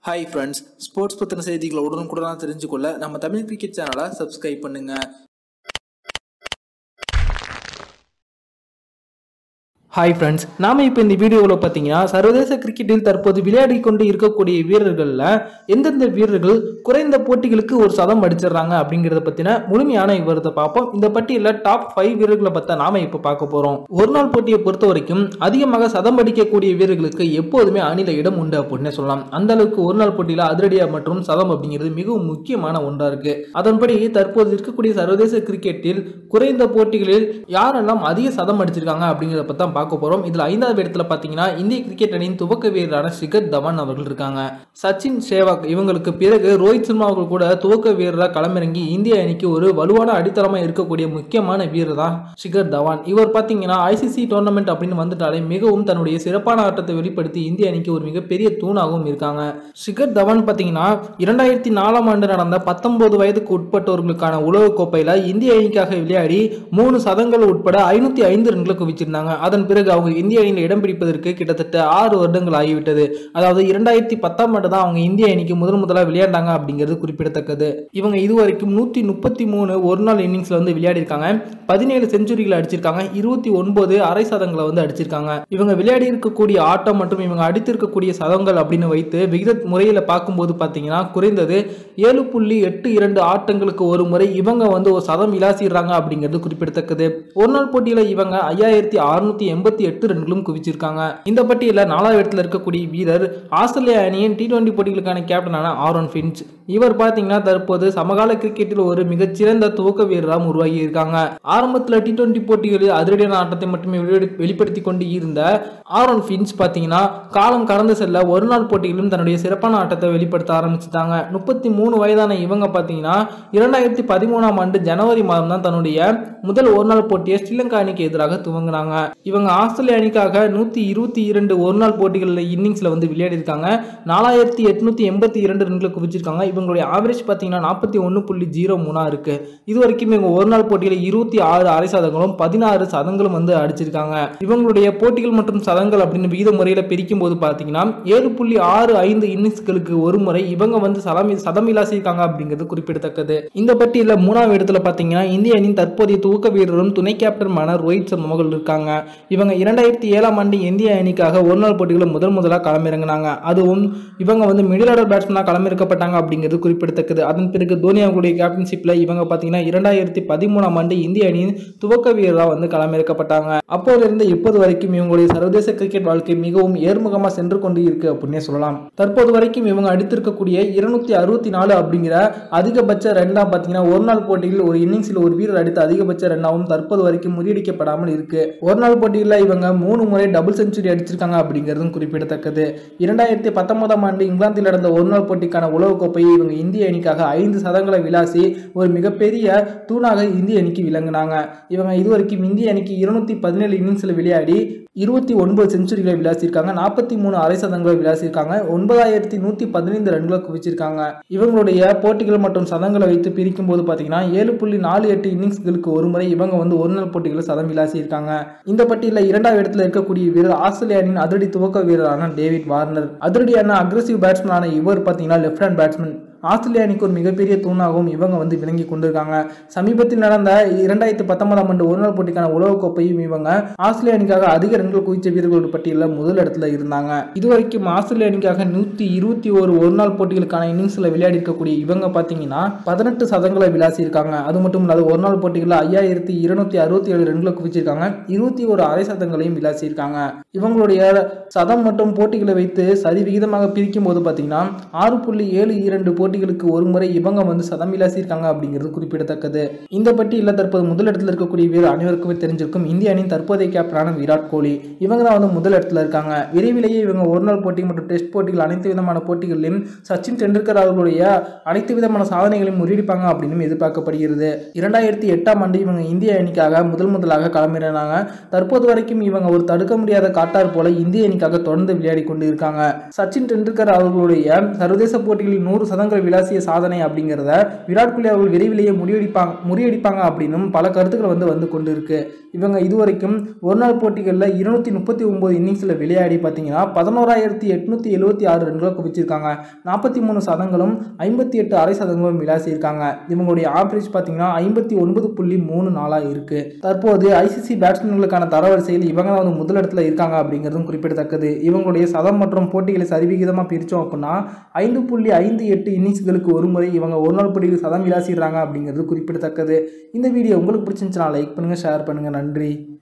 hi friends sports பற்றின செய்திகளை உடனுக்குடனாக தெரிஞ்சுக்கொள்ள நம்ம தமிழ் கிரிக்கெட் சேனலை சப்ஸ்கிரைப் பண்ணுங்க ஹாய் ஃப்ரெண்ட்ஸ் நாம இப்போ இந்த வீடியோவில் பார்த்தீங்கன்னா சர்வதேச கிரிக்கெட்டில் தற்போது விளையாடி கொண்டு இருக்கக்கூடிய வீரர்களில் எந்தெந்த வீரர்கள் குறைந்த போட்டிகளுக்கு ஒரு சதம் அடிச்சிடுறாங்க அப்படிங்கிறத பற்றின முழுமையான விவரத்தை பார்ப்போம் இந்த பட்டியலில் டாப் ஃபைவ் வீரர்களை பற்றி நாம இப்போ பார்க்க போகிறோம் ஒரு நாள் போட்டியை பொறுத்த வரைக்கும் அதிகமாக சதம் அடிக்கக்கூடிய வீரர்களுக்கு எப்போதுமே அணில இடம் உண்டு அப்படின்னு சொல்லலாம் அந்த அளவுக்கு ஒரு நாள் போட்டியில் அதிரடியா மற்றும் சதம் அப்படிங்கிறது மிகவும் முக்கியமான ஒன்றா இருக்கு அதன்படி தற்போது இருக்கக்கூடிய சர்வதேச கிரிக்கெட்டில் குறைந்த போட்டிகளில் யாரெல்லாம் அதிக சதம் அடிச்சிருக்காங்க அப்படிங்கிறத பற்றி தான் பார்க்க போறோம் இதுல ஐந்தாவது இடத்துல பாத்தீங்கன்னா இந்திய கிரிக்கெட் அணியின் துவக்க வீரரான சிகர் தவான் அவர்கள் இருக்காங்க சச்சின் சேவாக் இவங்களுக்கு பிறகு ரோஹித் சர்மா அவர்கள் கூட துவக்க வீரராக களமிறங்கி இந்திய அணிக்கு ஒரு வலுவான அடித்தளமா இருக்கக்கூடிய முக்கியமான வீரர் தான் சிகர் தவான் இவர் பாத்தீங்கன்னா ஐசிசி டோர்னமெண்ட் அப்படின்னு வந்துட்டாலே மிகவும் தன்னுடைய சிறப்பான ஆட்டத்தை வெளிப்படுத்தி இந்திய அணிக்கு ஒரு மிகப்பெரிய தூணாகவும் இருக்காங்க சிகர் தவான் பாத்தீங்கன்னா இரண்டாயிரத்தி நாலாம் ஆண்டு நடந்த பத்தொன்பது வயதுக்கு உட்பட்டவர்களுக்கான உலக கோப்பையில இந்திய அணிக்காக விளையாடி மூணு சதங்கள் உட்பட ஐநூத்தி ஐந்து ரன்களை குவிச்சிருந்தாங்க அதன் பிறகு அவங்க இந்திய அணியில் இடம் பிடிப்பதற்கு கிட்டத்தட்ட ஆறு வருடங்கள் ஆகிவிட்டது அதாவது இரண்டாயிரத்தி பத்தாம் ஆண்டு தான் அவங்க இந்திய அணிக்கு முதல் முதலாக விளையாண்டாங்க அப்படிங்கிறது குறிப்பிடத்தக்கது இவங்க இதுவரைக்கும் நூற்றி முப்பத்தி மூணு ஒரு நாள் இன்னிங்ஸ்ல வந்து விளையாடி இருக்காங்க பதினேழு செஞ்சுரிகளை அடிச்சிருக்காங்க இருபத்தி ஒன்பது அரை சதங்களை வந்து அடிச்சிருக்காங்க இவங்க விளையாடி இருக்கக்கூடிய ஆட்டம் மற்றும் இவங்க அடித்திருக்கக்கூடிய சதங்கள் அப்படின்னு வைத்து விகித முறையில் பார்க்கும்போது பார்த்தீங்கன்னா குறைந்தது ஏழு புள்ளி எட்டு இரண்டு ஆட்டங்களுக்கு ஒரு முறை இவங்க வந்து ஒரு சதம் விளாசிடுறாங்க அப்படிங்கிறது குறிப்பிடத்தக்கது ஒரு நாள் போட்டியில் இவங்க ஐயாயிரத்தி அறுநூத்தி எண்பத்தி எட்டு ரன்களும் குவிச்சிருக்காங்க இந்த பட்டியலில் நாலாவது இடத்துல இருக்கக்கூடிய வீரர் ஆஸ்திரேலியா அணியின் டி டுவெண்டி போட்டிகளுக்கான கேப்டனான ஆரோன் ஃபின்ச் இவர் பார்த்தீங்கன்னா தற்போது சமகால கிரிக்கெட்டில் ஒரு மிகச்சிறந்த துவக்க வீரராக உருவாகி இருக்காங்க ஆரம்பத்தில் டி டுவெண்டி போட்டிகளில் அதிரடியான ஆட்டத்தை மட்டுமே வெளியெடு- வெளிப்படுத்தி கொண்டு இருந்த ஆரோன் ஃபின்ச் பார்த்தீங்கன்னா காலம் கடந்து செல்ல ஒரு நாள் போட்டிகளிலும் தன்னுடைய சிறப்பான ஆட்டத்தை வெளிப்படுத்த ஆரம்பிச்சுட்டாங்க முப்பத்தி மூணு வயதான இவங்க பார்த்தீங்கன்னா இரண்டாயிரத்தி பதிமூணாம் ஆண்டு ஜனவரி மாதம் தான் தன்னுடைய முதல் ஒரு நாள் போட்டியை ஸ்ரீலங்கா அணிக்கு எதிராக துவங்கினாங்க இவங்க ஆஸ்திரேலிய அணிக்காக நூற்றி இருபத்தி இரண்டு ஒரு நாள் போட்டிகளில் இன்னிங்ஸில் வந்து விளையாடி இருக்காங்க நாலாயிரத்தி எட்நூத்தி எண்பத்தி இரண்டு ரன்களை குவிச்சிருக்காங்க இவங்களுடைய ஆவரேஜ் பார்த்தீங்கன்னா நாற்பத்தி ஒன்று புள்ளி ஜீரோ மூணா இருக்கு இது வரைக்கும் இவங்க ஒரு நாள் போட்டியில் இருபத்தி ஆறு அரை சதங்களும் பதினாறு சதங்களும் வந்து அடிச்சிருக்காங்க இவங்களுடைய போட்டிகள் மற்றும் சதங்கள் அப்படின்னு விகித முறையில் பிரிக்கும் போது பார்த்தீங்கன்னா ஏழு புள்ளி ஆறு ஐந்து இன்னிங்ஸ்களுக்கு ஒரு முறை இவங்க வந்து சதம் சதம் விளாசியிருக்காங்க அப்படிங்கிறது குறிப்பிடத்தக்கது இந்த பட்டியலில் மூணாவது இடத்துல பார்த்தீங்கன்னா இந்திய அணியின் தற்போதைய துவக்க வீரரும் துணை கேப்டனுமான ரோஹித் சர்மா அவர்கள் இருக்காங்க இவங்க இரண்டாயிரத்தி ஏழாம் ஆண்டு இந்திய அணிக்காக ஒரு நாள் போட்டிகளில் முதல் முதலாக களமிறங்கினாங்க அதுவும் இவங்க வந்து மிடில் ஆர்டர் பேட்ஸ்மேனாக களமிறக்கப்பட்டாங்க அப்படிங்கிறது குறிப்பிடத்தக்கது அதன் பிறகு தோனி அவங்களுடைய கேப்டன்ஷிப்பில் இவங்க பார்த்தீங்கன்னா இரண்டாயிரத்தி பதிமூணாம் ஆண்டு இந்திய அணியின் துவக்க வீரராக வந்து களமிறக்கப்பட்டாங்க அப்போதிலிருந்து இப்போது வரைக்கும் இவங்களுடைய சர்வதேச கிரிக்கெட் வாழ்க்கை மிகவும் ஏர்முகமாக சென்று கொண்டு இருக்கு அப்படின்னே சொல்லலாம் தற்போது வரைக்கும் இவங்க அடித்திருக்கக்கூடிய இருநூத்தி அறுபத்தி நாலு அப்படிங்கிற அதிகபட்ச ரன்னா பார்த்தீங்கன்னா ஒரு நாள் போட்டியில் ஒரு இன்னிங்ஸில் ஒரு வீரர் அடித்த அதிகபட்ச ரன்னாவும் தற்போது வரைக்கும் முறியடிக்கப்படாமல் இருக்கு ஒரு நாள் போட்டியில் இவங்க மூணு முறை டபுள் செஞ்சுரி அடிச்சிருக்காங்க அப்படிங்கிறதும் குறிப்பிடத்தக்கது இரண்டாயிரத்தி பத்தொன்பதாம் ஆண்டு இங்கிலாந்தில் நடந்த ஒரு நாள் போட்டிக்கான உலகக்கோப்பையை இவங்க இந்திய அணிக்காக ஐந்து சதங்களை விளாசி ஒரு மிகப்பெரிய தூணாக இந்திய அணிக்கு விளங்கினாங்க இவங்க இதுவரைக்கும் இந்திய அணிக்கு இருநூத்தி பதினேழு இன்னிங்ஸில் விளையாடி இருபத்தி ஒன்பது செஞ்சுரிகளை விளாசியிருக்காங்க நாற்பத்தி மூணு அரை சதங்களை விளாசியிருக்காங்க ஒன்பதாயிரத்தி நூற்றி பதினைந்து ரன்களை குவிச்சிருக்காங்க இவங்களுடைய போட்டிகள் மற்றும் சதங்களை வைத்து பிரிக்கும் போது பார்த்தீங்கன்னா ஏழு புள்ளி நாலு எட்டு இன்னிங்ஸ்களுக்கு ஒரு முறை இவங்க வந்து ஒரு நாள் போட்டிகளில் சதம் விளாசியிருக்காங்க இந்த பட்டியலில் இரண்டாவது இடத்துல இருக்கக்கூடிய வீரர் ஆஸ்திரேலிய அணியின் அதிரடி துவக்க வீரரான டேவிட் வார்னர் அதிரடியான அக்ரஸிவ் பேட்ஸ்மேனான இவர் பார்த்தீங்கன்னா லெஃப்ட் ஹேண்ட் பேட்ஸ்மேன் ஆஸ்திரேலிய அணிக்கு ஒரு மிகப்பெரிய தூணாகவும் இவங்க வந்து விளங்கி கொண்டிருக்காங்க சமீபத்தில் நடந்த இரண்டாயிரத்தி பத்தொன்பதாம் ஆண்டு ஒருநாள் போட்டிக்கான உலகக்கோப்பையும் இவங்க ஆஸ்திரேலிய அணிக்காக அதிக ரன்கள் குவிச்ச வீரர்கள் பட்டியலில் முதல் இடத்துல இருந்தாங்க இதுவரைக்கும் ஆஸ்திரேலிய அணிக்காக நூற்றி இருபத்தி ஒரு ஒரு நாள் போட்டிகளுக்கான இன்னிங்ஸில் விளையாடி இருக்கக்கூடிய இவங்க பார்த்தீங்கன்னா பதினெட்டு சதங்களை விளாசியிருக்காங்க அது மட்டும் இல்லாத ஒரு நாள் போட்டிகளில் ஐயாயிரத்தி இருநூத்தி அறுபத்தி ஏழு ரன்களை குவிச்சிருக்காங்க இருபத்தி ஒரு அரை சதங்களையும் விளாசியிருக்காங்க இவங்களுடைய சதம் மற்றும் போட்டிகளை வைத்து சரி விகிதமாக பிரிக்கும் போது பார்த்தீங்கன்னா ஆறு புள்ளி ஏழு இரண்டு போட்டிகளுக்கு ஒரு முறை இவங்க வந்து சதம் விளாசியிருக்காங்க அப்படிங்கிறது குறிப்பிடத்தக்கது இந்த பட்டியலில் தற்போது முதல் இடத்துல இருக்கக்கூடிய வீரர் அனைவருக்குமே தெரிஞ்சிருக்கும் இந்திய அணியின் தற்போதைய கேப்டனான விராட் கோலி இவங்க தான் வந்து முதல் இடத்துல இருக்காங்க விரைவிலேயே இவங்க ஒரு நாள் போட்டி மற்றும் டெஸ்ட் போட்டிகள் அனைத்து விதமான போட்டிகளிலும் சச்சின் டெண்டுல்கர் அவர்களுடைய அனைத்து விதமான சாதனைகளையும் முறியடிப்பாங்க அப்படின்னு எதிர்பார்க்கப்படுகிறது இரண்டாயிரத்தி எட்டாம் ஆண்டு இவங்க இந்திய அணிக்காக முதல் முதலாக களமிறங்கினாங்க தற்போது வரைக்கும் இவங்க ஒரு தடுக்க முடியாத காட்டார் போல இந்திய அணிக்காக தொடர்ந்து விளையாடி கொண்டு இருக்காங்க சச்சின் டெண்டுல்கர் அவர்களுடைய சர்வதேச போட்டிகளில் நூறு சதங்களை சதங்கள் விளாசிய சாதனை அப்படிங்கிறத விராட் கோலி அவர்கள் விரைவிலேயே முறியடிப்பாங்க முறியடிப்பாங்க அப்படின்னும் பல கருத்துக்கள் வந்து வந்து கொண்டு இருக்கு இவங்க இதுவரைக்கும் ஒரு நாள் போட்டிகளில் இருநூத்தி முப்பத்தி ஒன்பது இன்னிங்ஸில் விளையாடி பார்த்தீங்கன்னா பதினோராயிரத்தி எட்நூத்தி எழுபத்தி ஆறு ரன்களை குவிச்சிருக்காங்க நாற்பத்தி மூணு சதங்களும் ஐம்பத்தி எட்டு அரை சதங்களும் விளாசியிருக்காங்க இவங்களுடைய ஆவரேஜ் பார்த்தீங்கன்னா ஐம்பத்தி ஒன்பது புள்ளி மூணு நாளாக இருக்கு தற்போது ஐசிசி பேட்ஸ்மேன்களுக்கான தரவரிசையில் இவங்க தான் வந்து முதலிடத்துல இருக்காங்க அப்படிங்கிறதும் குறிப்பிடத்தக்கது இவங்களுடைய சதம் மற்றும் போட்டிகளை சரிவிகிதமாக பிரித்தோம் அப்படின்னா ஐந்து புள்ளி ஐந்து எட்டு இன்னிங்ஸ்களுக்கு ஒரு முறை இவங்க ஒரு நாள் போட்டியில் சதம் விளாசிடுறாங்க அப்படிங்கிறது குறிப்பிடத்தக்கது இந்த வீடியோ உங்களுக்கு பிடிச்சிருந்துச்சுன்னா லைக் பண்ணுங்கள் ஷேர் பண்ணுங்கள் நன்றி